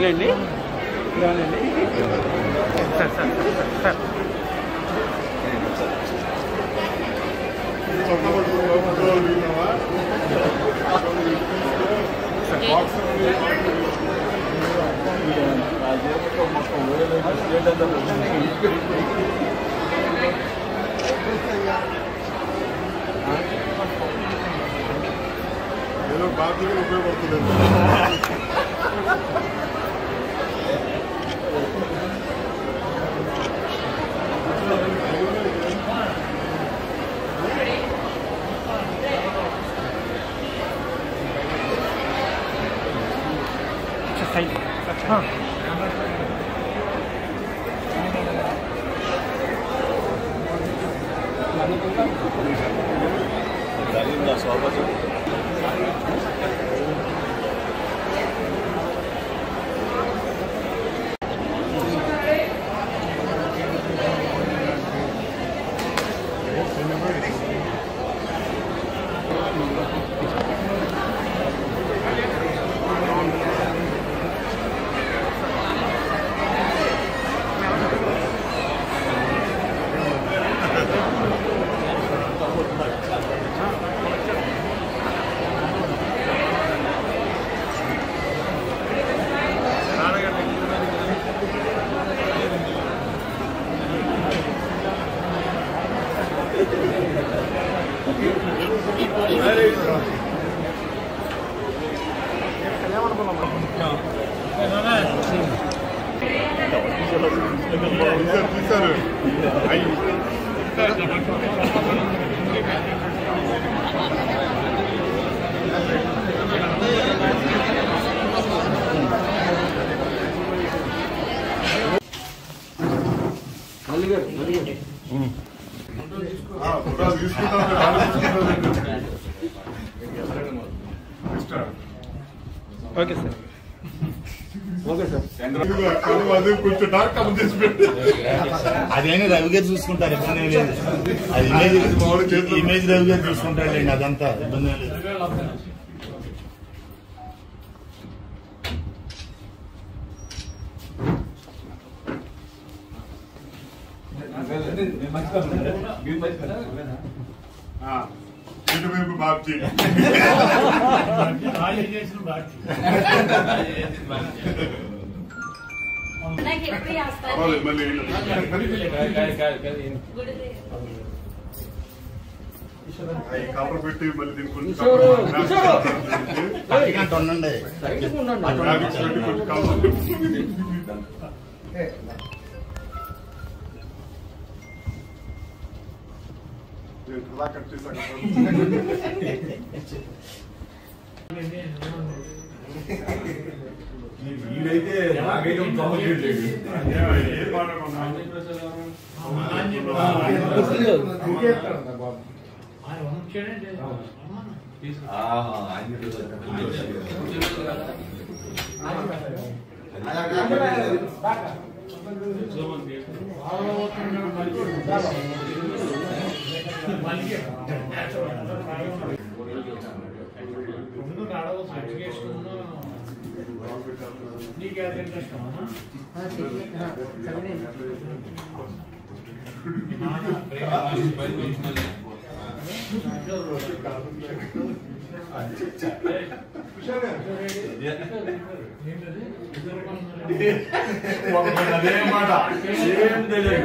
అవునండి అవునండి sir sir sir ఏదో బాధ్యతగా ఉపయోగపడుతుంది సైడ్ తీశారు తీశారు అయ్యి ఆ, ఫోటోలు తీసుకుంటాను వాళ్ళు తీసుకుంటారు ఓకే సార్ ఇదిగో, కలువ అది కొంచెం డార్క్ కమ్ చేసి పెట్టు అదేమి రవి గారు చూసుకుంటారు ఇబ్బంది ఏం లేదు అది ఇమేజ్ ఇమేజ్ రవి గారు చూసుకుంటారులేండి అదంతా ఇబ్బంది ఏం లేదు ఆ, ఇటువైపు బాబ్జీ నాకు ఎప్పుడు చేస్తారు పర్వాలేదు, మళ్ళీ అవి కవర్ పెట్టి మళ్ళీ దీనికి కొంచెం పట్టుకుంటూ ఉండండి గ్రాఫిక్స్ పెట్టి కొంచెం కవర్ నేను కథా కట్ చేశాక వీడైతే నాకైతే ఒక కవర్ చేయట్లేదు. ఏ పాట కొన్నాను ఆహా, ఆయన చెప్పేది. ఒకటి అదే మాట ఏం తెలియదు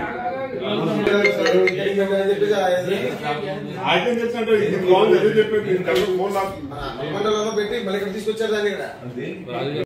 ఆయన చేసినట్టు ఇది బాగుంది అదే చెప్పేది ఫోన్ నాకు మండలంలో పెట్టి మళ్ళీ ఇక్కడ తీసుకొచ్చారు దాన్ని ఇక్కడ